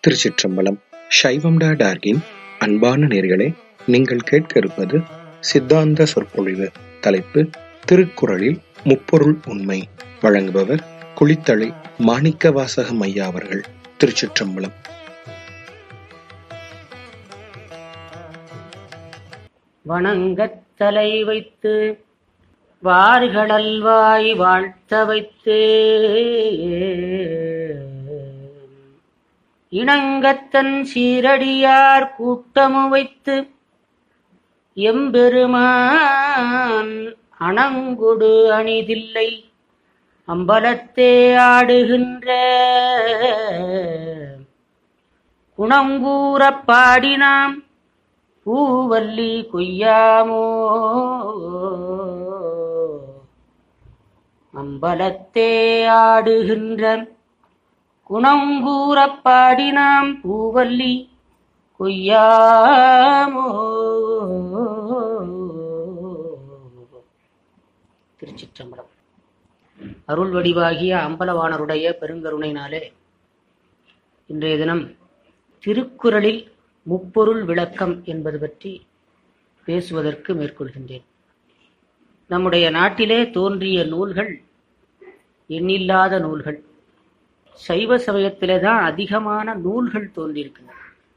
திருச்சிற்றம்பலம் சைவம் டா டார்கின் அன்பான நேர்களே நீங்கள் கேட்க இருப்பது சித்தாந்த சொற்பொழிவு தலைப்பு திருக்குறளில் முப்பொருள் உண்மை வழங்குபவர் குளித்தலை மாணிக்க வாசகம் ஐயா அவர்கள் திருச்சிற்றம்பலம் வணங்கத் தலை வைத்து வார்களல்வாய் வாழ்த்த வைத்து இணங்கத்தன் சீரடியார் கூட்டமு வைத்து எம்பெருமான் அணங்கொடு அணிதில்லை அம்பலத்தே ஆடுகின்ற குணங்கூறப் பாடினாம் பூவல்லி கொய்யாமோ அம்பலத்தே ஆடுகின்ற குணங்கூறப் பாடினாம் பூவல்லி கொய்யாமோ திருச்சிற்றம்பலம் அருள் வடிவாகிய அம்பலவாணருடைய பெருங்கருணையினாலே இன்றைய தினம் திருக்குறளில் முப்பொருள் விளக்கம் என்பது பற்றி பேசுவதற்கு மேற்கொள்கின்றேன் நம்முடைய நாட்டிலே தோன்றிய நூல்கள் எண்ணில்லாத நூல்கள் சைவ சமயத்திலே தான் அதிகமான நூல்கள் தோன்றியிருக்கின்றன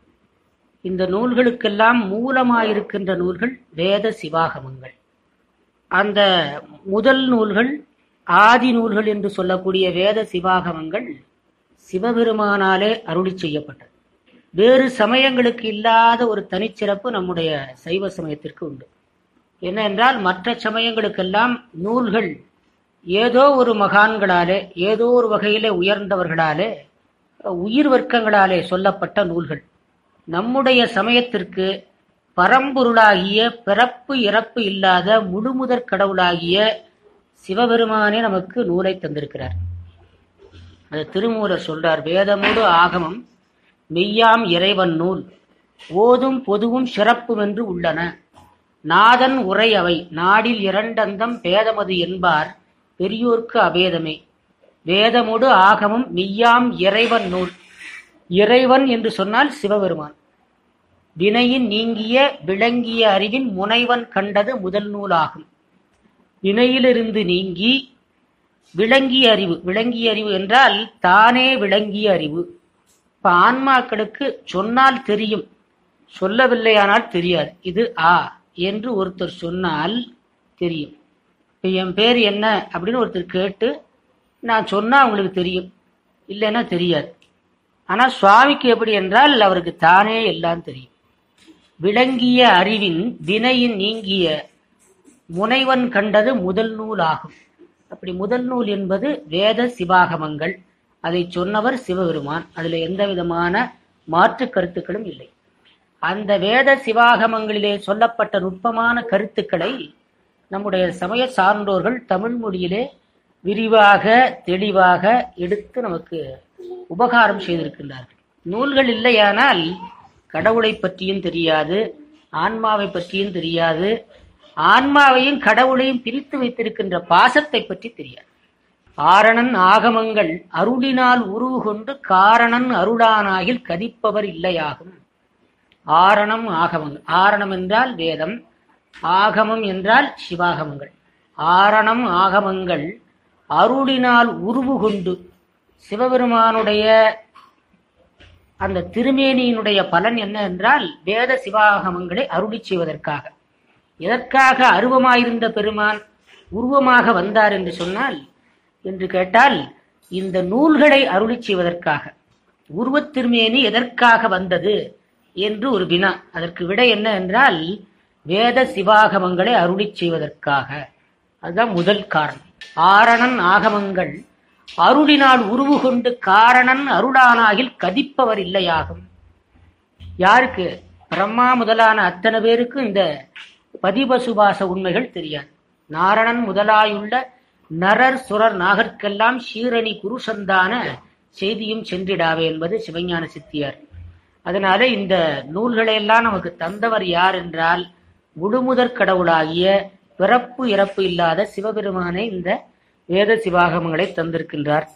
இந்த நூல்களுக்கெல்லாம் மூலமாயிருக்கின்ற நூல்கள் வேத சிவாகமங்கள் அந்த முதல் நூல்கள் ஆதி நூல்கள் என்று சொல்லக்கூடிய வேத சிவாகமங்கள் சிவபெருமானாலே அருளி செய்யப்பட்டது வேறு சமயங்களுக்கு இல்லாத ஒரு தனிச்சிறப்பு நம்முடைய சைவ சமயத்திற்கு உண்டு என்னென்றால் மற்ற சமயங்களுக்கெல்லாம் நூல்கள் ஏதோ ஒரு மகான்களாலே ஏதோ ஒரு வகையிலே உயர்ந்தவர்களாலே உயிர் வர்க்கங்களாலே சொல்லப்பட்ட நூல்கள் நம்முடைய சமயத்திற்கு பரம்பொருளாகிய பிறப்பு இறப்பு இல்லாத முழுமுதற் கடவுளாகிய சிவபெருமானே நமக்கு நூலை தந்திருக்கிறார் அது திருமூலர் சொல்றார் வேதமோடு ஆகமம் மெய்யாம் இறைவன் நூல் ஓதும் பொதுவும் சிறப்பும் என்று உள்ளன நாதன் உரை அவை நாடில் இரண்டந்தம் பேதமது என்பார் பெரியோர்க்கு அபேதமே வேதமோடு ஆகமம் மெய்யாம் இறைவன் நூல் இறைவன் என்று சொன்னால் சிவபெருமான் வினையின் நீங்கிய விளங்கிய அறிவின் முனைவன் கண்டது முதல் நூலாகும் வினையிலிருந்து நீங்கி விளங்கிய அறிவு விளங்கிய அறிவு என்றால் தானே விளங்கிய அறிவு இப்ப ஆன்மாக்களுக்கு சொன்னால் தெரியும் சொல்லவில்லையானால் தெரியாது இது ஆ என்று ஒருத்தர் சொன்னால் தெரியும் இப்ப என் பேர் என்ன அப்படின்னு ஒருத்தர் கேட்டு நான் சொன்னா அவங்களுக்கு தெரியும் இல்லைன்னா தெரியாது ஆனா சுவாமிக்கு எப்படி என்றால் அவருக்கு தானே எல்லாம் தெரியும் விளங்கிய அறிவின் வினையின் நீங்கிய முனைவன் கண்டது முதல் நூல் ஆகும் அப்படி முதல் நூல் என்பது வேத சிவாகமங்கள் அதை சொன்னவர் சிவபெருமான் அதுல எந்த விதமான மாற்று கருத்துக்களும் இல்லை அந்த வேத சிவாகமங்களிலே சொல்லப்பட்ட நுட்பமான கருத்துக்களை நம்முடைய சமய சான்றோர்கள் தமிழ் மொழியிலே விரிவாக தெளிவாக எடுத்து நமக்கு உபகாரம் செய்திருக்கின்றார்கள் நூல்கள் இல்லையானால் கடவுளை பற்றியும் தெரியாது ஆன்மாவை பற்றியும் தெரியாது ஆன்மாவையும் கடவுளையும் பிரித்து வைத்திருக்கின்ற பாசத்தை பற்றி தெரியாது ஆரணன் ஆகமங்கள் அருளினால் உருவு கொண்டு காரணன் அருளானாகில் கதிப்பவர் இல்லையாகும் ஆரணம் ஆகமங்கள் ஆரணம் என்றால் வேதம் ஆகமம் என்றால் சிவாகமங்கள் ஆரணம் ஆகமங்கள் அருளினால் உருவு கொண்டு சிவபெருமானுடைய அந்த திருமேனியினுடைய பலன் என்ன என்றால் வேத சிவாகமங்களை அருளி செய்வதற்காக எதற்காக அருவமாயிருந்த பெருமான் உருவமாக வந்தார் என்று சொன்னால் என்று கேட்டால் இந்த நூல்களை அருளி செய்வதற்காக உருவத் திருமேனி எதற்காக வந்தது என்று ஒரு வினா அதற்கு விடை என்ன என்றால் வேத சிவாகமங்களை அருளி செய்வதற்காக அதுதான் முதல் காரணம் ஆரணன் ஆகமங்கள் அருளினால் உருவு கொண்டு காரணன் அருளானாகில் கதிப்பவர் இல்லையாகும் யாருக்கு பிரம்மா முதலான அத்தனை பேருக்கு இந்த பதிபசுபாச உண்மைகள் தெரியாது நாரணன் முதலாயுள்ள நரர் சுரர் நாகர்க்கெல்லாம் சீரணி குருசந்தான செய்தியும் சென்றிடாவே என்பது சிவஞான சித்தியார் அதனால இந்த நூல்களை எல்லாம் நமக்கு தந்தவர் யார் என்றால் முழுமுதற் கடவுளாகிய பிறப்பு இறப்பு இல்லாத சிவபெருமானே இந்த வேத சிவாகமங்களை தந்திருக்கின்றார்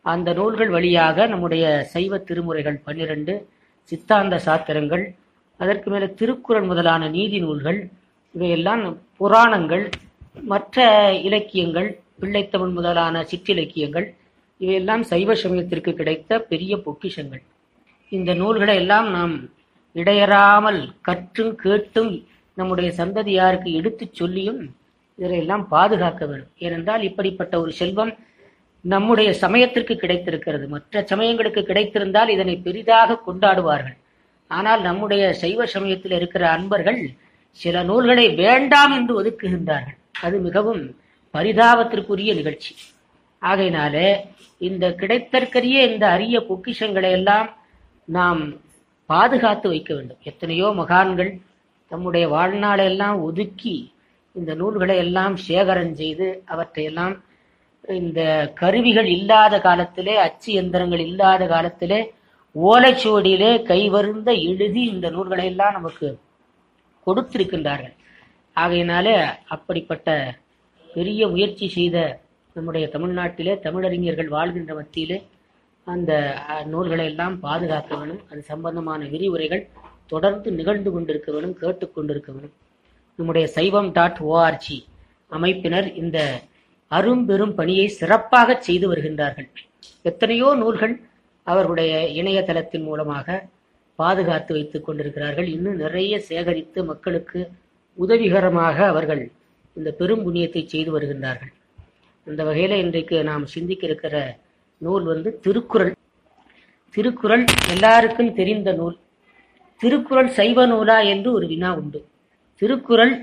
அந்த நூல்கள் வழியாக நம்முடைய சைவ திருமுறைகள் பன்னிரண்டு சித்தாந்த சாத்திரங்கள் அதற்கு மேல திருக்குறள் முதலான நீதி நூல்கள் இவையெல்லாம் புராணங்கள் மற்ற இலக்கியங்கள் பிள்ளைத்தமிழ் முதலான சிற்றிலக்கியங்கள் இவையெல்லாம் சைவ சமயத்திற்கு கிடைத்த பெரிய பொக்கிஷங்கள் இந்த நூல்களை எல்லாம் நாம் இடையறாமல் கற்றும் கேட்டும் நம்முடைய சந்ததியாருக்கு எடுத்துச் சொல்லியும் இதையெல்லாம் பாதுகாக்க வேண்டும் ஏனென்றால் இப்படிப்பட்ட ஒரு செல்வம் நம்முடைய சமயத்திற்கு கிடைத்திருக்கிறது மற்ற சமயங்களுக்கு கிடைத்திருந்தால் இதனை பெரிதாக கொண்டாடுவார்கள் ஆனால் நம்முடைய சைவ சமயத்தில் இருக்கிற அன்பர்கள் சில நூல்களை வேண்டாம் என்று ஒதுக்குகின்றார்கள் அது மிகவும் பரிதாபத்திற்குரிய நிகழ்ச்சி ஆகையினாலே இந்த கிடைத்தற்கரிய இந்த அரிய பொக்கிஷங்களை எல்லாம் நாம் பாதுகாத்து வைக்க வேண்டும் எத்தனையோ மகான்கள் தம்முடைய வாழ்நாளை எல்லாம் ஒதுக்கி இந்த நூல்களை எல்லாம் சேகரம் செய்து அவற்றையெல்லாம் இந்த கருவிகள் இல்லாத காலத்திலே அச்சு எந்திரங்கள் இல்லாத காலத்திலே ஓலைச்சுவடியிலே கைவருந்த எழுதி இந்த நூல்களை எல்லாம் நமக்கு கொடுத்திருக்கின்றார்கள் ஆகையினாலே அப்படிப்பட்ட பெரிய முயற்சி செய்த நம்முடைய தமிழ்நாட்டிலே தமிழறிஞர்கள் வாழ்கின்ற மத்தியிலே அந்த அஹ், நூல்களை எல்லாம் பாதுகாக்க வேணும் அது சம்பந்தமான விரிவுரைகள் தொடர்ந்து நிகழ்ந்து கொண்டிருக்க வேணும் கேட்டுக்கொண்டிருக்க வேணும் நம்முடைய சைவம் டாட் ஓஆர்ஜி அமைப்பினர் இந்த அரும்பெரும் பணியை சிறப்பாக செய்து வருகின்றார்கள் எத்தனையோ நூல்கள் அவர்களுடைய இணையதளத்தின் மூலமாக பாதுகாத்து வைத்துக் கொண்டிருக்கிறார்கள் இன்னும் நிறைய சேகரித்து மக்களுக்கு உதவிகரமாக அவர்கள் இந்த பெரும் புண்ணியத்தை செய்து வருகின்றார்கள் அந்த வகையில இன்றைக்கு நாம் சிந்திக்க இருக்கிற நூல் வந்து திருக்குறள் திருக்குறள் எல்லாருக்கும் தெரிந்த நூல் திருக்குறள் சைவ நூலா என்று ஒரு வினா உண்டு திருக்குறள்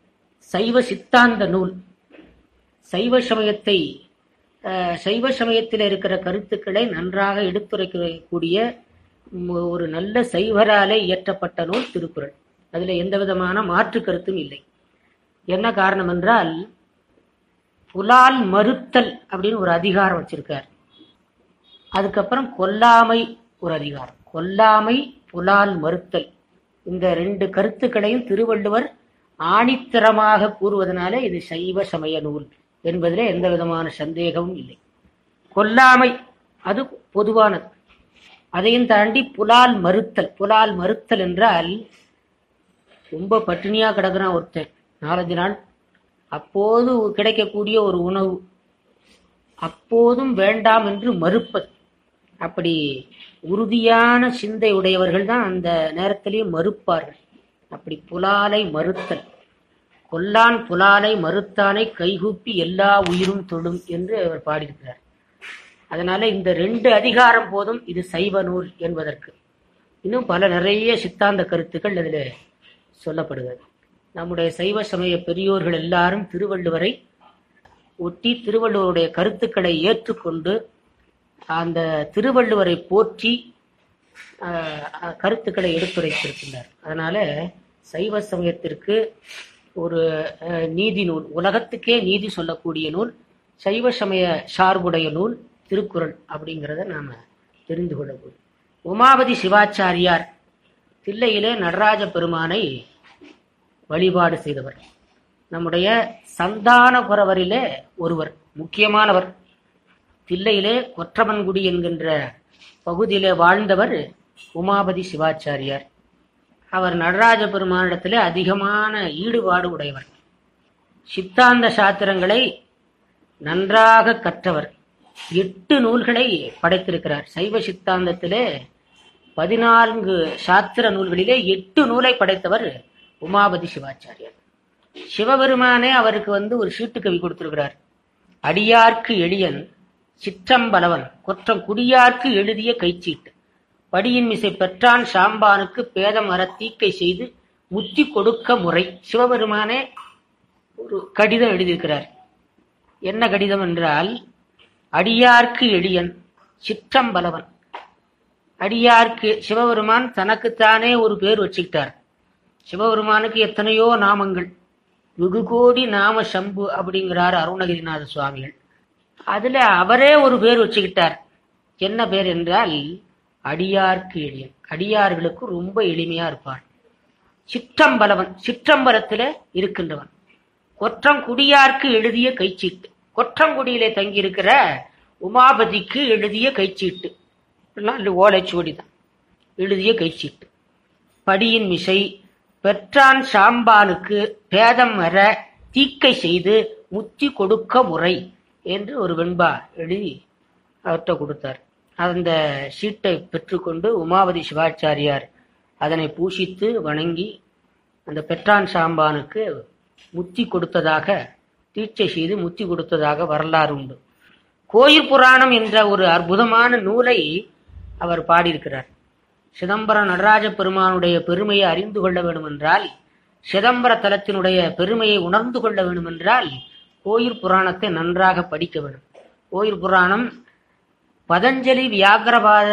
சைவ சித்தாந்த நூல் சைவ சமயத்தை அஹ், சைவ சமயத்தில் இருக்கிற கருத்துக்களை நன்றாக எடுத்துரைக்கக்கூடிய ம், ஒரு நல்ல சைவராலே இயற்றப்பட்ட நூல் திருக்குறள் அதுல எந்த விதமான மாற்று கருத்தும் இல்லை என்ன காரணம் என்றால் புலால் மறுத்தல் அப்படின்னு ஒரு அதிகாரம் வச்சிருக்கார் அதுக்கப்புறம் கொல்லாமை ஒரு அதிகாரம் கொல்லாமை புலால் மறுத்தல் இந்த ரெண்டு கருத்துக்களையும் திருவள்ளுவர் ஆணித்தரமாக கூறுவதனால இது சைவ சமய நூல் என்பதிலே எந்த விதமான சந்தேகமும் இல்லை கொல்லாமை அது பொதுவானது அதையும் தாண்டி புலால் மறுத்தல் புலால் மறுத்தல் என்றால் ரொம்ப பட்டினியா கிடக்குறான் ஒருத்தன் நாலஞ்சு நாள் அப்போது கிடைக்கக்கூடிய ஒரு உணவு அப்போதும் வேண்டாம் என்று மறுப்பது அப்படி உறுதியான சிந்தை உடையவர்கள் தான் அந்த நேரத்திலேயே மறுப்பார்கள் அப்படி புலாலை மறுத்தல் கொல்லான் புலாலை மறுத்தானை கைகூப்பி எல்லா உயிரும் தொடும் என்று அவர் பாடியிருக்கிறார் அதனால இந்த ரெண்டு அதிகாரம் போதும் இது சைவ நூல் என்பதற்கு இன்னும் பல நிறைய சித்தாந்த கருத்துக்கள் அதில் சொல்லப்படுகிறது நம்முடைய சைவ சமய பெரியோர்கள் எல்லாரும் திருவள்ளுவரை ஒட்டி திருவள்ளுவருடைய கருத்துக்களை ஏற்றுக்கொண்டு அந்த திருவள்ளுவரை போற்றி ஆஹ், அஹ், கருத்துக்களை எடுத்துரைத்திருக்கின்றார் அதனால சைவ சமயத்திற்கு ஒரு அஹ், நீதி நூல் உலகத்துக்கே நீதி சொல்லக்கூடிய நூல் சைவ சமய சார்புடைய நூல் திருக்குறள் அப்படிங்கிறத நாம தெரிந்து கொள்ள முடியும் உமாபதி சிவாச்சாரியார் தில்லையிலே நடராஜ பெருமானை வழிபாடு செய்தவர் நம்முடைய சந்தான குறவரிலே ஒருவர் முக்கியமானவர் தில்லையிலே கொற்றமன்குடி என்கின்ற பகுதியிலே வாழ்ந்தவர் உமாபதி சிவாச்சாரியார் அவர் நடராஜ பெருமானிடத்திலே அதிகமான ஈடுபாடு உடையவர் சித்தாந்த சாத்திரங்களை நன்றாக கற்றவர் எட்டு நூல்களை படைத்திருக்கிறார் சைவ சித்தாந்தத்திலே பதினான்கு சாத்திர நூல்களிலே எட்டு நூலை படைத்தவர் உமாபதி சிவாச்சாரியார் சிவபெருமானே அவருக்கு வந்து ஒரு சீட்டு கவி கொடுத்திருக்கிறார் அடியார்க்கு எளியன் சிற்றம்பலவன் கொற்றம் குடியார்க்கு எழுதிய கைச்சீட்டு படியின் மிசை பெற்றான் சாம்பானுக்கு பேதம் அற தீக்கை செய்து முத்தி கொடுக்க முறை சிவபெருமானே ஒரு கடிதம் எழுதியிருக்கிறார் என்ன கடிதம் என்றால் அடியார்க்கு எளியன் சிற்றம்பலவன் அடியார்க்கு சிவபெருமான் தனக்குத்தானே ஒரு பேர் வச்சுக்கிட்டார் சிவபெருமானுக்கு எத்தனையோ நாமங்கள் வெகு கோடி நாம சம்பு அப்படிங்கிறார் அருணகிரிநாத சுவாமிகள் அதுல அவரே ஒரு பேர் வச்சுக்கிட்டார் என்ன பேர் என்றால் அடியார்க்கு எளியன் அடியார்களுக்கு ரொம்ப எளிமையா இருப்பார் சிற்றம்பலவன் சிற்றம்பலத்தில இருக்கின்றவன் கொற்றங்குடியார்க்கு எழுதிய கைச்சீட்டு கொற்றங்குடியிலே தங்கியிருக்கிற உமாபதிக்கு எழுதிய கைச்சீட்டு எல்லாம் இல்லை ஓலைச்சுவடி தான் எழுதிய கைச்சீட்டு படியின் மிசை பெற்றான் சாம்பானுக்கு பேதம் வர தீக்கை செய்து முத்தி கொடுக்க முறை என்று ஒரு வெண்பா எழுதி அவர்கிட்ட கொடுத்தார் அந்த சீட்டை பெற்றுக்கொண்டு உமாவதி சிவாச்சாரியார் அதனை பூஷித்து வணங்கி அந்த பெற்றான் சாம்பானுக்கு முத்தி கொடுத்ததாக தீட்சை செய்து முத்தி கொடுத்ததாக வரலாறு உண்டு கோயில் புராணம் என்ற ஒரு அற்புதமான நூலை அவர் பாடியிருக்கிறார் சிதம்பர நடராஜ பெருமானுடைய பெருமையை அறிந்து கொள்ள வேண்டுமென்றால் சிதம்பர தலத்தினுடைய பெருமையை உணர்ந்து கொள்ள வேண்டுமென்றால் கோயில் புராணத்தை நன்றாக படிக்க வேண்டும் கோயில் புராணம் பதஞ்சலி வியாகரபாத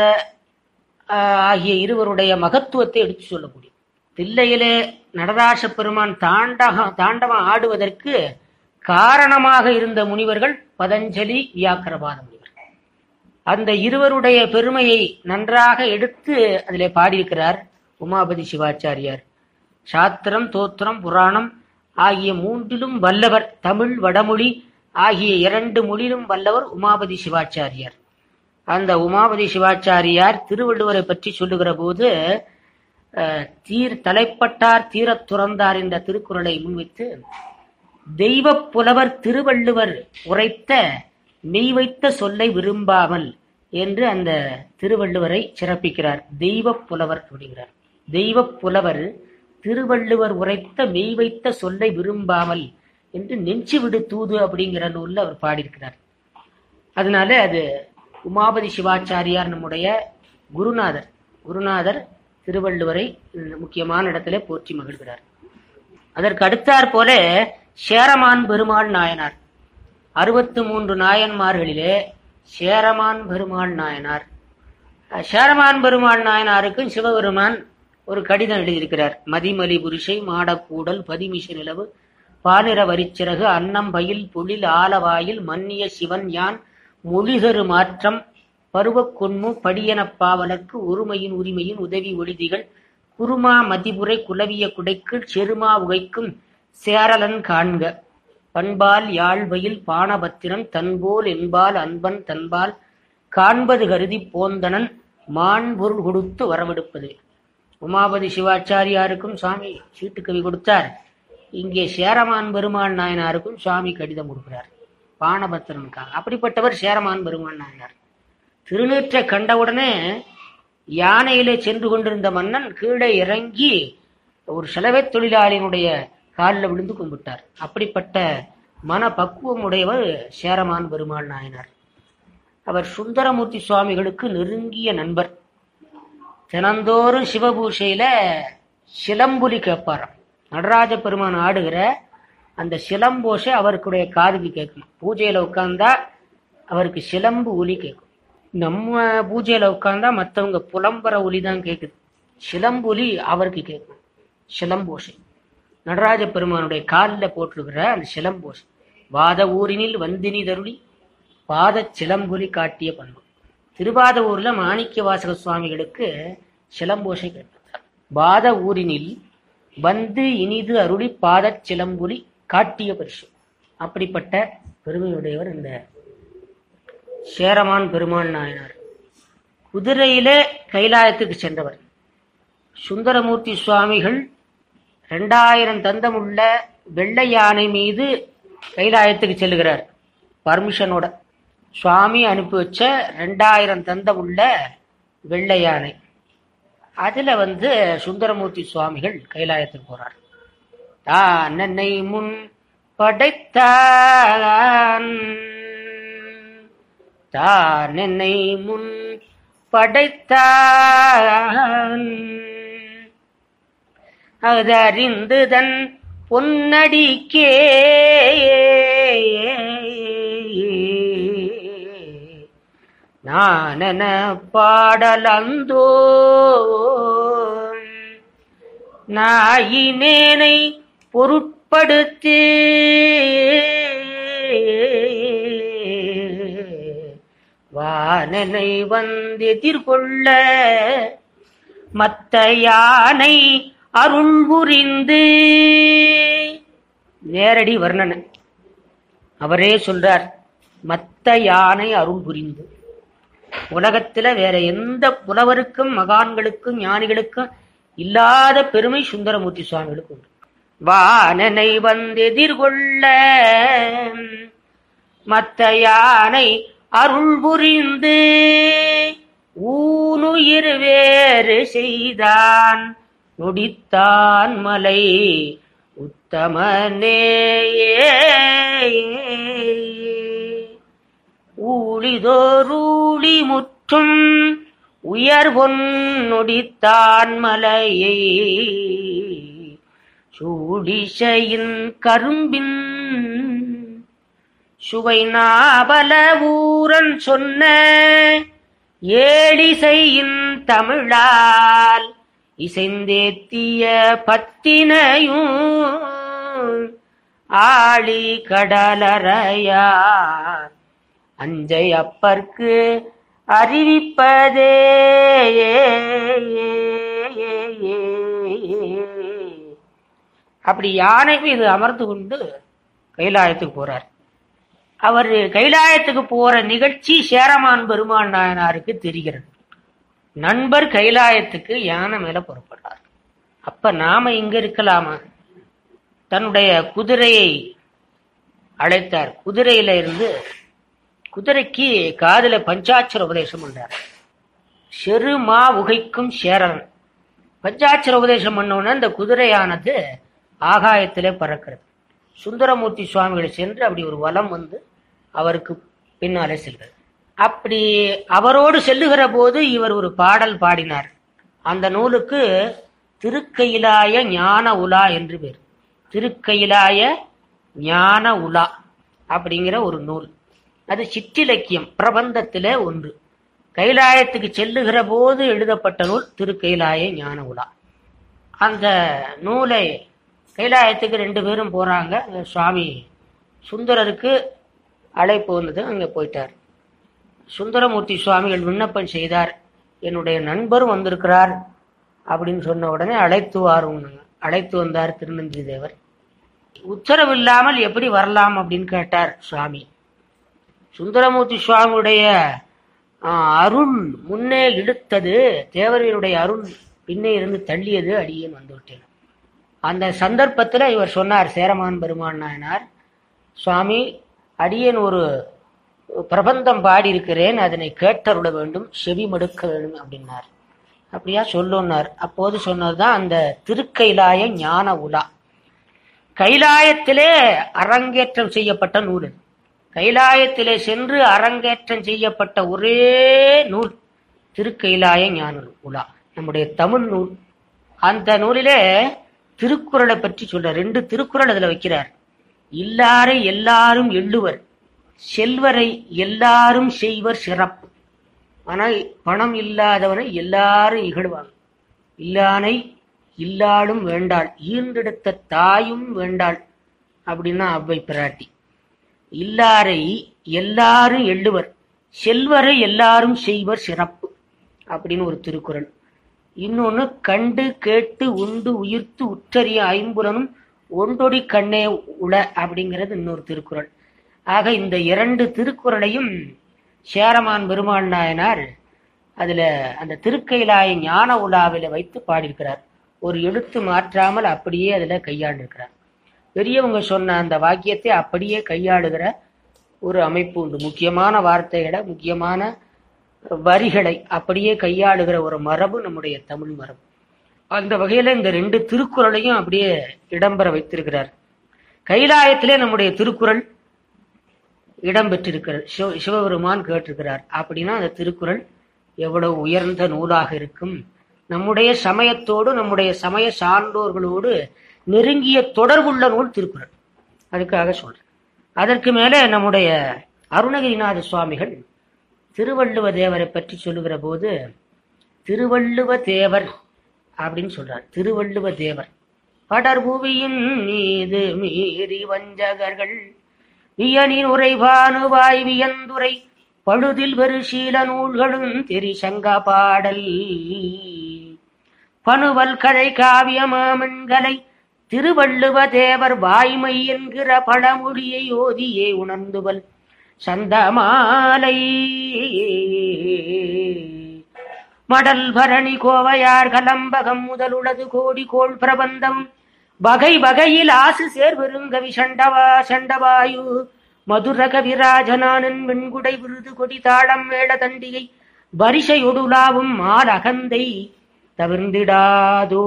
ஆஹ், ஆகிய இருவருடைய மகத்துவத்தை எடுத்து சொல்லக்கூடிய தில்லையிலே நடராச பெருமான் தாண்டக தாண்டவம் ஆடுவதற்கு காரணமாக இருந்த முனிவர்கள் பதஞ்சலி வியாக்கரபாத முனிவர் அந்த இருவருடைய பெருமையை நன்றாக எடுத்து அதிலே பாடியிருக்கிறார் உமாபதி சிவாச்சாரியார் சாத்திரம் தோத்திரம் புராணம் ஆகிய மூன்றிலும் வல்லவர் தமிழ் வடமொழி ஆகிய இரண்டு மொழியிலும் வல்லவர் உமாபதி சிவாச்சாரியார் அந்த உமாபதி சிவாச்சாரியார் திருவள்ளுவரை பற்றி சொல்லுகிற போது அஹ், தீர் தலைப்பட்டார் தீரத் துறந்தார் என்ற திருக்குறளை முன்வைத்து தெய்வப் புலவர் திருவள்ளுவர் உரைத்த மெய் வைத்த சொல்லை விரும்பாமல் என்று அந்த திருவள்ளுவரை சிறப்பிக்கிறார் தெய்வப் புலவர் அப்படிங்கிறார் தெய்வப் புலவர் திருவள்ளுவர் உரைத்த மெய் வைத்த சொல்லை விரும்பாமல் என்று நெஞ்சு விடு தூது அப்படிங்கிற நூல்ல அவர் பாடியிருக்கிறார் அதனால அது உமாபதி சிவாச்சாரியார் நம்முடைய குருநாதர் குருநாதர் திருவள்ளுவரை இந்த முக்கியமான இடத்திலே போற்றி மகிழ்கிறார் அதற்கு அடுத்தாற் போல சேரமான் பெருமாள் நாயனார் அறுபத்து மூன்று நாயன்மார்களிலே சேரமான் பெருமாள் நாயனார் அஹ் சேரமான் பெருமாள் நாயனாருக்கும் சிவபெருமான் ஒரு கடிதம் எழுதியிருக்கிறார் மதிமலி புருஷை மாடக்கூடல் பதிமிஷ நிலவு பாலிர வரிச்சிறகு அன்னம் பயில் பொழில் ஆலவாயில் மன்னிய சிவன் யான் மொழிகரு மாற்றம் பருவக் கொன்மு படியனப் பாவலர்க்கு ஒருமையின் உரிமையின் உதவி ஒளிதிகள் குருமா மதிபுரை குலவிய குடைக்குள் செருமா உகைக்கும் சேரலன் காண்க பண்பால் யாழ்வையில் பானபத்திரம் தன்போல் என்பால் அன்பன் தன்பால் காண்பது கருதி போந்தனன் மாண்பொருள் கொடுத்து வரவெடுப்பது உமாபதி சிவாச்சாரியாருக்கும் சுவாமி சீட்டுக்கவி கொடுத்தார் இங்கே சேரமான் பெருமாள் நாயனாருக்கும் சுவாமி கடிதம் கொடுக்கிறார் பானபத்திரனுக்காக அப்படிப்பட்டவர் சேரமான் பெருமாள் நாயனார் திருநீற்றை கண்டவுடனே யானையிலே சென்று கொண்டிருந்த மன்னன் கீழே இறங்கி ஒரு செலவை தொழிலாளியினுடைய காலில் விழுந்து கும்பிட்டார் அப்படிப்பட்ட மன பக்குவம் உடையவர் சேரமான் பெருமாள் நாயனார் அவர் சுந்தரமூர்த்தி சுவாமிகளுக்கு நெருங்கிய நண்பர் தினந்தோறும் சிவபூஷையில சிலம்புலி கேட்பாராம் நடராஜ பெருமான் ஆடுகிற அந்த சிலம்போசை அவருக்குடைய காதுக்கு கேட்கும் பூஜையில உட்கார்ந்தா அவருக்கு சிலம்பு ஒலி கேட்கும் நம்ம பூஜையில உட்கார்ந்தா மத்தவங்க புலம்புற ஒலி தான் கேட்குது சிலம்பு ஒலி அவருக்கு கேட்கும் சிலம்போசை நடராஜ பெருமானுடைய காலில் போட்டிருக்கிற அந்த சிலம்போசை வாத ஊரினில் வந்தினி தருளி பாதச் சிலம்பொலி காட்டிய பண்பு திருவாத ஊர்ல மாணிக்க வாசக சுவாமிகளுக்கு சிலம்போசை கேட்டார் பாத ஊரினில் வந்து இனிது அருளி பாதச் சிலம்புலி காட்டிய பரிசு அப்படிப்பட்ட பெருமையுடையவர் இந்த சேரமான் பெருமாள் நாயனார் குதிரையிலே கைலாயத்துக்கு சென்றவர் சுந்தரமூர்த்தி சுவாமிகள் ரெண்டாயிரம் தந்தமுள்ள வெள்ளை யானை மீது கைலாயத்துக்கு செல்லுகிறார் பர்மிஷனோட சுவாமி அனுப்பி வச்ச ரெண்டாயிரம் தந்தம் உள்ள வெள்ளை யானை அதுல வந்து சுந்தரமூர்த்தி சுவாமிகள் கைலாயத்துக்கு போறார் தான் என்னை முன் படைத்தான் தான் என்னை முன் படைத்தான் அதறிந்து தன் பொன்னடிக்கே நானென பாடலந்தோ நாயினேனை பொருட்படுத்தி வானனை வந்தெதிர்கொள்ள மத்த யானை அருள் புரிந்து நேரடி வர்ணனை அவரே சொல்றார் மத்த யானை அருள் புரிந்து உலகத்துல வேற எந்த புலவருக்கும் மகான்களுக்கும் ஞானிகளுக்கும் இல்லாத பெருமை சுந்தரமூர்த்தி சுவாமிகளுக்கு உண்டு வானனை வந்தெதிர்கொள்ள மத்த யானை அருள் புரிந்து ஊனுயிர் வேறு செய்தான் நொடித்தான் மலை உத்தமனே ஊழிதோரூழி முற்றும் உயர் பொன்னொடித்தான் மலையை சூடிசையின் கரும்பின் சுவை நாபல ஊரன் சொன்ன ஏழிசையின் தமிழால் இசைந்தேத்திய பத்தினையும் ஆழி கடலறையார் அஞ்சை அப்பர்க்கு அறிவிப்பதே அப்படி யானை மீது அமர்ந்து கொண்டு கைலாயத்துக்கு போறார் அவர் கைலாயத்துக்கு போற நிகழ்ச்சி சேரமான் பெருமான் நாயனாருக்கு தெரிகிறது நண்பர் கைலாயத்துக்கு யானை மேல புறப்படுறார் அப்ப நாம இங்க இருக்கலாமா தன்னுடைய குதிரையை அழைத்தார் குதிரையில இருந்து குதிரைக்கு காதுல பஞ்சாட்சர உபதேசம் பண்றார் செரு மா உகைக்கும் சேரன் பஞ்சாட்சர உபதேசம் பண்ணோன்னே அந்த குதிரையானது ஆகாயத்திலே பறக்கிறது சுந்தரமூர்த்தி சுவாமிகள் சென்று அப்படி ஒரு வலம் வந்து அவருக்கு பின்னாலே செல்கிறது அப்படி அவரோடு செல்லுகிற போது இவர் ஒரு பாடல் பாடினார் அந்த நூலுக்கு திருக்கையிலாய ஞான உலா என்று பேர் திருக்கையிலாய ஞான உலா அப்படிங்கிற ஒரு நூல் அது சிற்றிலக்கியம் பிரபந்தத்திலே ஒன்று கைலாயத்துக்கு செல்லுகிற போது எழுதப்பட்ட நூல் திருக்கைலாய ஞான உலா அந்த நூலை கைலாயத்துக்கு ரெண்டு பேரும் போறாங்க சுவாமி சுந்தரருக்கு அழைப்பு வந்தது அங்கே போயிட்டார் சுந்தரமூர்த்தி சுவாமிகள் விண்ணப்பம் செய்தார் என்னுடைய நண்பரும் வந்திருக்கிறார் அப்படின்னு சொன்ன உடனே அழைத்து வாருங்க அழைத்து வந்தார் திருநந்தி தேவர் உத்தரவு இல்லாமல் எப்படி வரலாம் அப்படின்னு கேட்டார் சுவாமி சுந்தரமூர்த்தி சுவாமியுடைய அருள் முன்னே இழுத்தது தேவரையனுடைய அருள் பின்னே இருந்து தள்ளியது அடியேன் வந்து விட்டேன் அந்த சந்தர்ப்பத்தில் இவர் சொன்னார் சேரமான் பெருமான் நாயனார் சுவாமி அடியேன் ஒரு பிரபந்தம் பாடியிருக்கிறேன் அதனை கேட்டருட வேண்டும் செவி மடுக்க வேண்டும் அப்படின்னார் அப்படியா சொல்லுன்னார் அப்போது சொன்னதுதான் அந்த திருக்கைலாய ஞான உலா கைலாயத்திலே அரங்கேற்றம் செய்யப்பட்ட நூல் இது கைலாயத்திலே சென்று அரங்கேற்றம் செய்யப்பட்ட ஒரே நூல் திருக்கைலாய ஞான உலா நம்முடைய தமிழ் நூல் அந்த நூலிலே திருக்குறளை பற்றி சொல்ற ரெண்டு திருக்குறள் அதுல வைக்கிறார் இல்லாரை எல்லாரும் எள்ளுவர் செல்வரை எல்லாரும் செய்வர் சிறப்பு ஆனா பணம் இல்லாதவனை எல்லாரும் இகழ்வாங்க இல்லானை இல்லாடும் வேண்டாள் ஈன்றெடுத்த தாயும் வேண்டாள் அப்படின்னா அவ்வை பிராட்டி இல்லாரை எல்லாரும் எள்ளுவர் செல்வரை எல்லாரும் செய்வர் சிறப்பு அப்படின்னு ஒரு திருக்குறள் இன்னொன்னு கண்டு கேட்டு உண்டு உயிர்த்து உற்றறிய ஐம்புலனும் ஒன்றொடி கண்ணே உள அப்படிங்கிறது இன்னொரு திருக்குறள் ஆக இந்த இரண்டு திருக்குறளையும் சேரமான் பெருமாள் நாயனார் அதுல அந்த திருக்கைலாய ஞான உலாவில வைத்து பாடியிருக்கிறார் ஒரு எழுத்து மாற்றாமல் அப்படியே அதுல கையாண்டிருக்கிறார் பெரியவங்க சொன்ன அந்த வாக்கியத்தை அப்படியே கையாளுகிற ஒரு அமைப்பு உண்டு முக்கியமான வார்த்தைகளை முக்கியமான வரிகளை அப்படியே கையாளுகிற ஒரு மரபு நம்முடைய தமிழ் மரபு அந்த வகையில இந்த ரெண்டு திருக்குறளையும் அப்படியே இடம்பெற வைத்திருக்கிறார் கைலாயத்திலே நம்முடைய திருக்குறள் இடம்பெற்றிருக்கிறது சிவ சிவபெருமான் கேட்டிருக்கிறார் அப்படின்னா அந்த திருக்குறள் எவ்வளவு உயர்ந்த நூலாக இருக்கும் நம்முடைய சமயத்தோடு நம்முடைய சமய சான்றோர்களோடு நெருங்கிய தொடர்புள்ள நூல் திருக்குறள் அதுக்காக சொல்றேன் அதற்கு மேலே நம்முடைய அருணகிரிநாத சுவாமிகள் திருவள்ளுவ தேவரை பற்றி சொல்லுகிற போது திருவள்ளுவ தேவர் அப்படின்னு சொல்றார் திருவள்ளுவ தேவர் படர்புவியின் மீது மீறி வஞ்சகர்கள் வியனின் உரைபானுவாய் வியந்துரை பழுதில் வெறு சீல நூல்களும் தெரிசங்க பாடல் பனுவல் கழை காவிய மாமன்களை திருவள்ளுவ தேவர் வாய்மை என்கிற பழமொழியை ஓதியே உணர்ந்துவல் சந்தமாலை மடல் பரணி கோவையார் கலம்பகம் முதலுளது கோடி கோள் பிரபந்தம் வகை வகையில் ஆசு சேர்வெருங்கவி சண்டவா சண்டவாயு மதுர கவிராஜனானன் வெண்குடை விருது கொடி தாளம் மேள தண்டிகை வரிசையொடுலாவும் மால் அகந்தை தவிர்ந்திடாதோ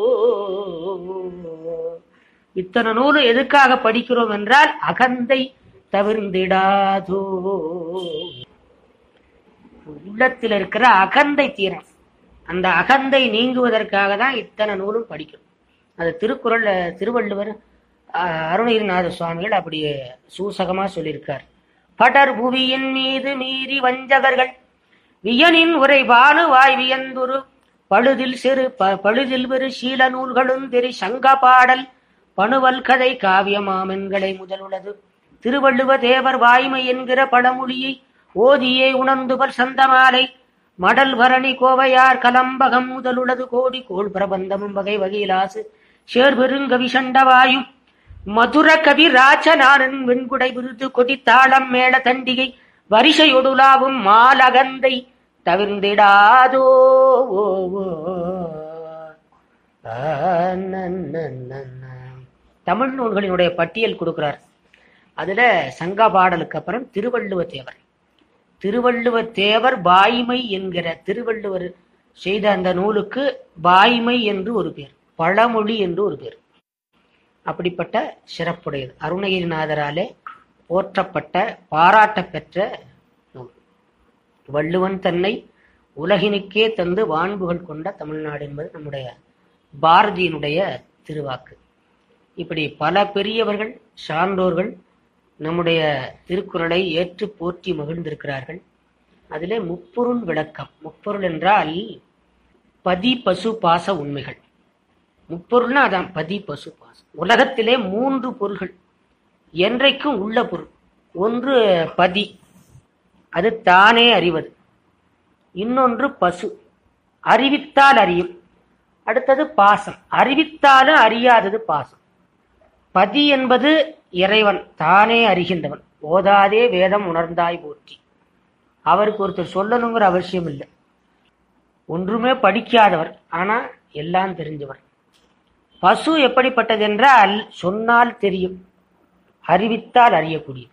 இத்தனை நூல் எதுக்காக படிக்கிறோம் என்றால் அகந்தை தவிர்ந்திடாதோ உள்ளத்தில் இருக்கிற அகந்தை தீரம் அந்த அகந்தை நீங்குவதற்காக தான் இத்தனை நூலும் படிக்கிறோம் அது திருக்குறள் திருவள்ளுவர் அஹ், அருணகிரிநாத சுவாமிகள் அப்படி சூசகமா சொல்லியிருக்கார் படர் புவியின் மீது மீறி வஞ்சகர்கள் வியனின் உரை வானு வாய் வியந்துரு பழுதில் சிறு ப- பழுதில் வெறு சீல நூல்களும் தெரி சங்க பாடல் பணுவல் கதை காவியமாமென்களை முதலுள்ளது திருவள்ளுவ தேவர் வாய்மை என்கிற பழமொழியை ஓதியே உணர்ந்துவர் சந்தமாலை மடல் பரணி கோவையார் கலம்பகம் முதலுள்ளது கோடி கோள் பிரபந்தமும் வகை வகையிலாசு சேர்பெருங்கவி சண்டவாயு மதுர கவி ராஜநாதன் வெண்குடை விருது கொடி தாளம் மேள தண்டிகை வரிசையொடுலாவும் மாலகந்தை தவிர்ந்திடாதோ ஓ, ஓ. ஆ, நன், நன், நன், நன். தமிழ் நூல்களினுடைய பட்டியல் கொடுக்கிறார் அதுல சங்க பாடலுக்கு அப்புறம் திருவள்ளுவ தேவர் திருவள்ளுவ தேவர் பாய்மை என்கிற திருவள்ளுவர் செய்த அந்த நூலுக்கு பாய்மை என்று ஒரு பேர் பழமொழி என்று ஒரு பேர் அப்படிப்பட்ட சிறப்புடையது அருணகிரிநாதராலே போற்றப்பட்ட பாராட்ட பெற்ற நூல் வள்ளுவன் தன்னை உலகினுக்கே தந்து வான்புகள் கொண்ட தமிழ்நாடு என்பது நம்முடைய பாரதியினுடைய திருவாக்கு இப்படி பல பெரியவர்கள் சான்றோர்கள் நம்முடைய திருக்குறளை ஏற்று போற்றி மகிழ்ந்திருக்கிறார்கள் அதிலே முப்பொருள் விளக்கம் முப்பொருள் என்றால் பதி பசு பாச உண்மைகள் முப்பொருள்னா அதான் பதி பசு பாசம் உலகத்திலே மூன்று பொருள்கள் என்றைக்கும் உள்ள பொருள் ஒன்று பதி அது தானே அறிவது இன்னொன்று பசு அறிவித்தால் அறியும் அடுத்தது பாசம் அறிவித்தாலும் அறியாதது பாசம் பதி என்பது இறைவன் தானே அறிகின்றவன் ஓதாதே வேதம் உணர்ந்தாய் போற்றி அவருக்கு ஒருத்தர் சொல்லணுங்கிற அவசியம் இல்லை ஒன்றுமே படிக்காதவர் ஆனா எல்லாம் தெரிஞ்சவர் பசு எப்படிப்பட்டது என்றால் சொன்னால் தெரியும் அறிவித்தால் அறியக்கூடியது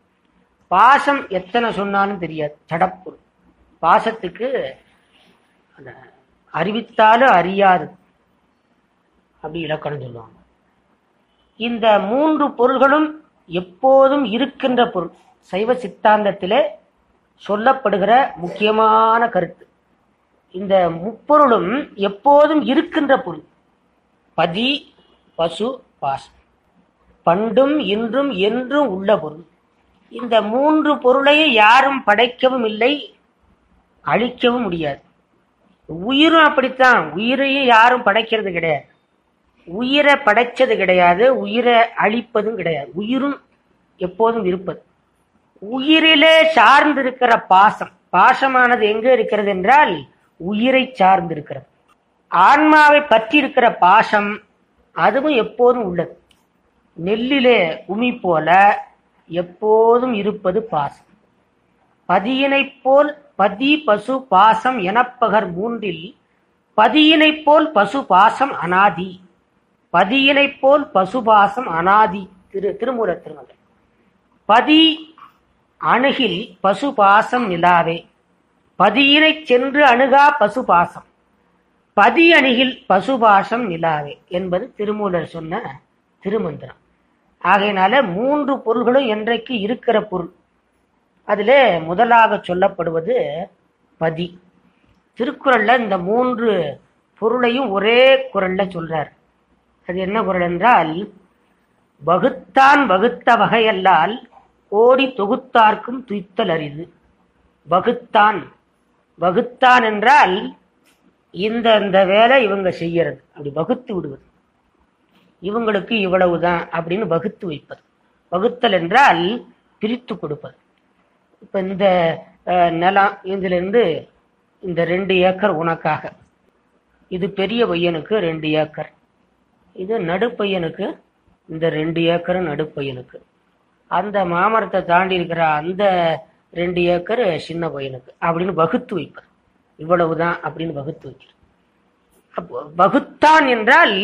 பாசம் எத்தனை சொன்னாலும் தெரியாது சடப்பொருள் பாசத்துக்கு அந்த அறிவித்தாலும் அறியாது அப்படி இலக்கணம் சொல்லுவாங்க இந்த மூன்று பொருள்களும் எப்போதும் இருக்கின்ற பொருள் சைவ சித்தாந்தத்திலே சொல்லப்படுகிற முக்கியமான கருத்து இந்த முப்பொருளும் எப்போதும் இருக்கின்ற பொருள் பதி பசு பாசம் பண்டும் இன்றும் என்றும் உள்ள பொருள் இந்த மூன்று பொருளையும் யாரும் படைக்கவும் இல்லை அழிக்கவும் முடியாது உயிரும் அப்படித்தான் உயிரையும் யாரும் படைக்கிறது கிடையாது உயிரை படைச்சது கிடையாது உயிரை அழிப்பதும் கிடையாது உயிரும் எப்போதும் இருப்பது உயிரிலே சார்ந்திருக்கிற பாசம் பாசமானது எங்க இருக்கிறது என்றால் உயிரை சார்ந்திருக்கிறது ஆன்மாவை பற்றி இருக்கிற பாசம் அதுவும் எப்போதும் உள்ளது நெல்லிலே உமி போல எப்போதும் இருப்பது பாசம் பதியினைப் போல் பதி பசு பாசம் எனப்பகர் மூன்றில் பதியினைப் போல் பசு பாசம் அனாதி பதியினைப் போல் பசுபாசம் அனாதி திரு திருமூல திருமகள் பதி அணுகில் பசுபாசம் நிலாவே பதியினைச் சென்று அணுகா பசுபாசம் பதி அணுகில் பசுபாசம் நிலாவே என்பது திருமூலர் சொன்ன திருமந்திரம் ஆகையினால மூன்று பொருள்களும் என்றைக்கு இருக்கிற பொருள் அதிலே முதலாக சொல்லப்படுவது பதி திருக்குறள்ல இந்த மூன்று பொருளையும் ஒரே குரல்ல சொல்றார் அது என்ன குரல் என்றால் வகுத்தான் வகுத்த வகையல்லால் கோடி தொகுத்தார்க்கும் துய்த்தல் அரிது வகுத்தான் வகுத்தான் என்றால் இந்த இந்த வேலை இவங்க செய்யறது அப்படி வகுத்து விடுவது இவங்களுக்கு இவ்வளவுதான் அப்படின்னு வகுத்து வைப்பது வகுத்தல் என்றால் பிரித்து கொடுப்பது இப்ப இந்த அஹ், நிலம் இதுல இருந்து இந்த ரெண்டு ஏக்கர் உனக்காக இது பெரிய பையனுக்கு ரெண்டு ஏக்கர் இது நடுப்பையனுக்கு இந்த ரெண்டு ஏக்கரும் நடுப்பையனுக்கு அந்த மாமரத்தை தாண்டி இருக்கிற அந்த ரெண்டு ஏக்கர் சின்ன பையனுக்கு அப்படின்னு வகுத்து வைப்பார் இவ்வளவுதான் அப்படின்னு வகுத்து வைக்கிறார் அப்போ வகுத்தான் என்றால்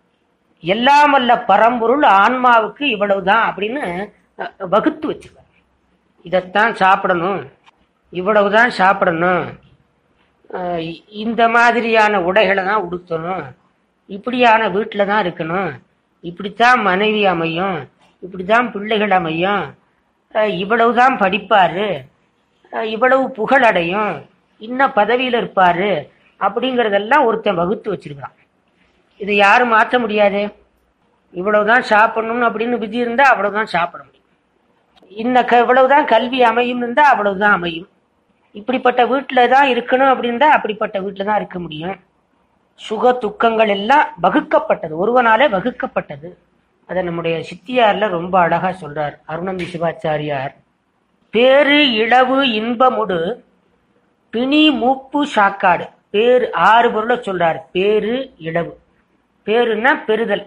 எல்லாம் வல்ல பரம்பொருள் ஆன்மாவுக்கு இவ்வளவுதான் அப்படின்னு அஹ், வகுத்து வச்சிருக்கார் இதைத்தான் சாப்பிடணும் இவ்வளவுதான் சாப்பிடணும் அஹ், இ- இந்த மாதிரியான உடைகளை தான் உடுத்தணும் இப்படியான வீட்டில் தான் இருக்கணும் இப்படித்தான் மனைவி அமையும் இப்படித்தான் பிள்ளைகள் அமையும் அஹ், இவ்வளவுதான் படிப்பாரு அஹ், இவ்வளவு புகழ் அடையும் இன்ன பதவியில் இருப்பாரு அப்படிங்கறதெல்லாம் ஒருத்தன் வகுத்து வச்சிருக்கான் இதை யாரும் மாற்ற முடியாது இவ்வளவுதான் சாப்பிடணும் அப்படின்னு விதி இருந்தா அவ்வளவுதான் சாப்பிட முடியும் இன்ன க இவ்வளவுதான் கல்வி அமையும் இருந்தா அவ்வளவுதான் அமையும் இப்படிப்பட்ட வீட்டில தான் இருக்கணும் அப்படின்னா அப்படிப்பட்ட வீட்டில தான் இருக்க முடியும் சுக துக்கங்கள் எல்லாம் வகுக்கப்பட்டது ஒருவனாலே வகுக்கப்பட்டது அதை நம்முடைய சித்தியார்ல ரொம்ப அழகா சொல்றார் அருணந்தி சிவாச்சாரியார் பேரு இளவு இன்பமுடு பிணி மூப்பு சாக்காடு பேரு ஆறு பொருளை சொல்றார் பேரு இளவு பேருன்னா பெறுதல்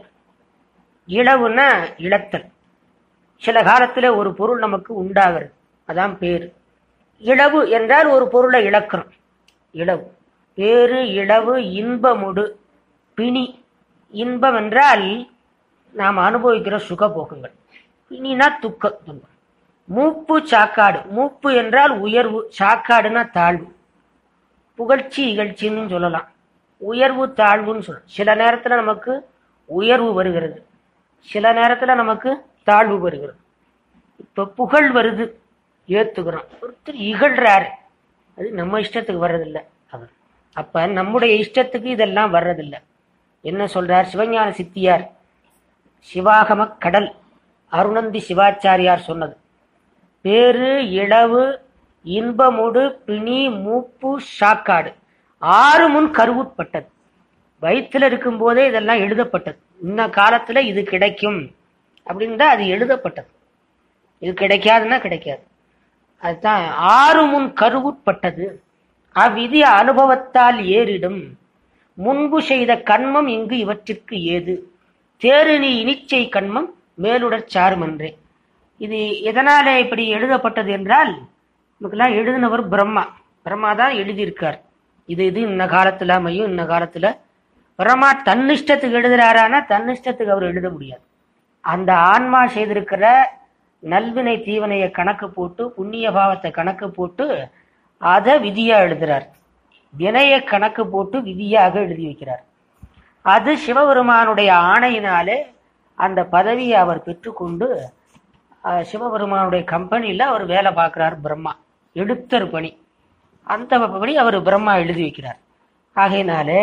இளவுன்னா இழத்தல் சில காலத்துல ஒரு பொருள் நமக்கு உண்டாகிறது அதான் பேரு இளவு என்றால் ஒரு பொருளை இழக்கிறோம் இளவு பேரு இளவு இன்பமுடு பிணி இன்பம் என்றால் நாம் அனுபவிக்கிற சுகபோகங்கள் பிணினா துக்க துன்பம் மூப்பு சாக்காடு மூப்பு என்றால் உயர்வு சாக்காடுனா தாழ்வு புகழ்ச்சி இகழ்ச்சின்னு சொல்லலாம் உயர்வு தாழ்வுன்னு சொல்லலாம் சில நேரத்துல நமக்கு உயர்வு வருகிறது சில நேரத்துல நமக்கு தாழ்வு வருகிறது இப்ப புகழ் வருது ஏத்துக்கிறோம் ஒருத்தர் இகழ்றாரு அது நம்ம இஷ்டத்துக்கு வர்றதில்ல அவர் அப்ப நம்முடைய இஷ்டத்துக்கு இதெல்லாம் வர்றதில்ல என்ன சொல்றார் சிவஞான சித்தியார் சிவாகம கடல் அருணந்தி சிவாச்சாரியார் சொன்னது பேரு இளவு இன்பமுடு பிணி மூப்பு சாக்காடு ஆறு முன் கருவுட்பட்டது வயிற்றுல இருக்கும் போதே இதெல்லாம் எழுதப்பட்டது இன்ன காலத்துல இது கிடைக்கும் அப்படின்னு தான் அது எழுதப்பட்டது இது கிடைக்காதுன்னா கிடைக்காது அதுதான் ஆறு முன் கருவுட்பட்டது அவ்விதி அனுபவத்தால் ஏறிடும் முன்பு செய்த கண்மம் இங்கு இவற்றிற்கு ஏது தேரு நீ இனிச்சை கண்மம் மேலுடற் சாருமன்றே இது எதனாலே இப்படி எழுதப்பட்டது என்றால் நமக்கெல்லாம் எழுதினவர் பிரம்மா பிரம்மா தான் எழுதியிருக்கார் இது இது இன்ன காலத்துல அமையும் இன்ன காலத்துல பிரம்மா தன்னிஷ்டத்துக்கு எழுதுறாரானா தன்னிஷ்டத்துக்கு அவர் எழுத முடியாது அந்த ஆன்மா செய்திருக்கிற நல்வினை தீவனைய கணக்கு போட்டு புண்ணிய பாவத்தை கணக்கு போட்டு அதை விதியா எழுதுறார் வினைய கணக்கு போட்டு விதியாக எழுதி வைக்கிறார் அது சிவபெருமானுடைய ஆணையினாலே அந்த பதவியை அவர் பெற்றுக்கொண்டு அஹ், சிவபெருமானுடைய கம்பெனியில் அவர் வேலை பார்க்கிறார் பிரம்மா எடுத்தர் பணி அந்த படி அவர் பிரம்மா எழுதி வைக்கிறார் ஆகையினாலே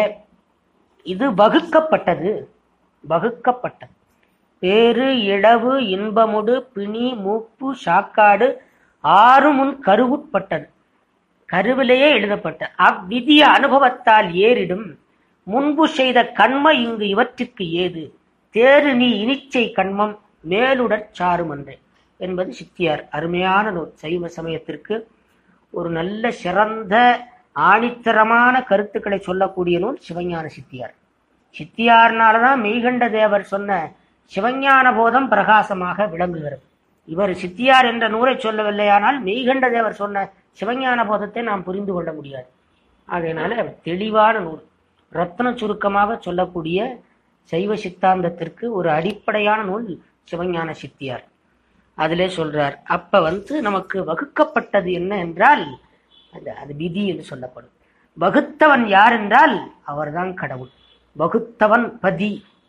இது வகுக்கப்பட்டது வகுக்கப்பட்டது பேரு இளவு இன்பமுடு பிணி மூப்பு சாக்காடு ஆறு முன் கருவுட்பட்டது கருவிலேயே எழுதப்பட்ட அவ்விதிய அனுபவத்தால் ஏறிடும் முன்பு செய்த கண்ம இங்கு இவற்றிற்கு ஏது தேறு நீ இனிச்சை கண்மம் மேலுடற் சாருமன்றே என்பது சித்தியார் அருமையான நூல் சைவ சமயத்திற்கு ஒரு நல்ல சிறந்த ஆணித்தரமான கருத்துக்களை சொல்லக்கூடிய நூல் சிவஞான சித்தியார் சித்தியார்னாலதான் மெய்கண்ட தேவர் சொன்ன சிவஞான போதம் பிரகாசமாக விளங்குகிறது இவர் சித்தியார் என்ற நூலை சொல்லவில்லையானால் மெய்கண்ட தேவர் சொன்ன சிவஞான போதத்தை நாம் புரிந்து கொள்ள முடியாது ஆகையினால தெளிவான நூல் ரத்ன சுருக்கமாக சொல்லக்கூடிய சைவ சித்தாந்தத்திற்கு ஒரு அடிப்படையான நூல் சிவஞான சித்தியார் அதிலே சொல்றார் அப்ப வந்து நமக்கு வகுக்கப்பட்டது என்ன என்றால் அது அது விதி என்று சொல்லப்படும் வகுத்தவன் யார் என்றால் அவர்தான் கடவுள் வகுத்தவன் பதி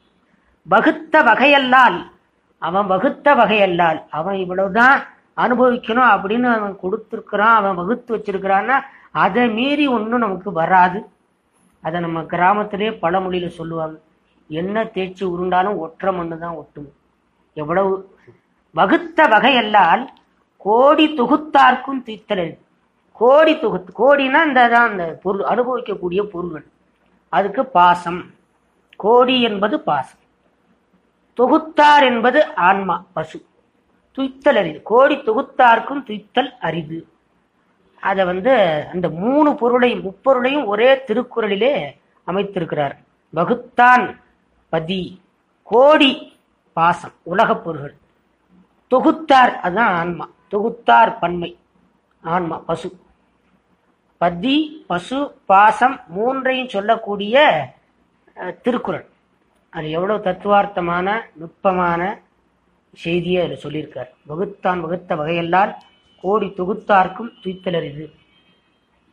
வகுத்த வகையல்லால் அவன் வகுத்த வகையல்லால் அவன் இவ்வளவுதான் அனுபவிக்கணும் அப்படின்னு அவன் கொடுத்துருக்கிறான் அவன் வகுத்து வச்சிருக்கிறான்னா அதை மீறி ஒன்றும் நமக்கு வராது அதை நம்ம கிராமத்திலே பழமொழியில சொல்லுவாங்க என்ன தேய்ச்சி உருண்டாலும் ஒற்றை மண்ணு தான் ஒட்டும் எவ்வளவு வகுத்த வகையல்லால் கோடி தொகுத்தார்க்கும் தீத்தல் கோடி தொகுத்து கோடினா இந்த தான் அந்த பொருள் அனுபவிக்கக்கூடிய பொருள்கள் அதுக்கு பாசம் கோடி என்பது பாசம் தொகுத்தார் என்பது ஆன்மா பசு துய்த்தல் அரிது கோடி தொகுத்தார்க்கும் துய்த்தல் அரிது அதை வந்து அந்த மூணு பொருளையும் முப்பொருளையும் ஒரே திருக்குறளிலே அமைத்திருக்கிறார் வகுத்தான் பதி கோடி பாசம் உலகப் பொருள்கள் தொகுத்தார் அதுதான் ஆன்மா தொகுத்தார் பன்மை ஆன்மா பசு பதி பசு பாசம் மூன்றையும் சொல்லக்கூடிய அஹ், திருக்குறள் அது எவ்வளவு தத்துவார்த்தமான நுட்பமான செய்தியை அதில் சொல்லியிருக்கார் வகுத்தான் வகுத்த வகையெல்லாம் கோடி தொகுத்தார்க்கும் துய்த்தலர் இது